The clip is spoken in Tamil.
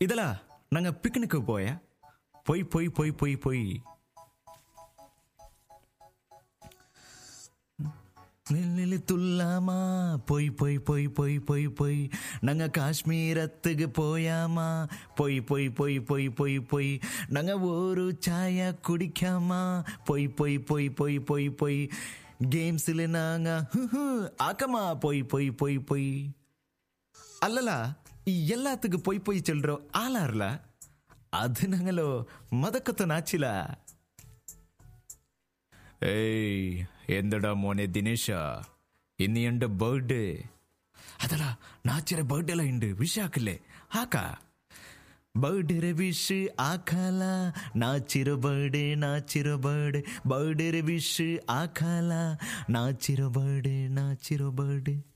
இதலா நாங்க பிக்னிக்கு போய போய் போய் போய் போய் போய் நில்லு துல்லாமா போய் போய் போய் போய் போய் போய் நாங்க காஷ்மீரத்துக்கு போயாமா போய் போய் போய் போய் போய் போய் நாங்க ஒரு சாயா குடிக்காமா போய் போய் போய் போய் போய் போய் கேம்ஸ்ல நாங்க ஹுஹு, ஆக்கமா போய் போய் போய் போய் ಅಲ್ಲಲ್ಲ ಈ ಎಲ್ಲಾತಕ್ಕೆ ಪೊಯ್ ಪೊಯ್ ಚೆಲ್ರೋ ಆಲಾರ್ಲ ಅದು ನಂಗಲೋ ಮದಕತ್ತು ನಾಚಿಲ ಏಯ್ ಎಂದಡ ಮೋನೆ ದಿನೇಶ ಇನ್ನು ಎಂಡ ಬರ್ಡೇ ಅದಲ್ಲ ನಾಚಿರ ಬರ್ಡೇಲ ಇಂಡು ವಿಷ ಹಾಕಲೆ ಹಾಕ ಬರ್ಡೇ ವಿಶ್ ಆಕಲ ನಾಚಿರೋ ಬರ್ಡೇ ನಾಚಿರೋ ಬರ್ಡೇ ಬರ್ಡೇ ವಿಶ್ ಆಕಲ ನಾಚಿರೋ ಬರ್ಡೇ ನಾಚಿರೋ ಬರ್ಡೇ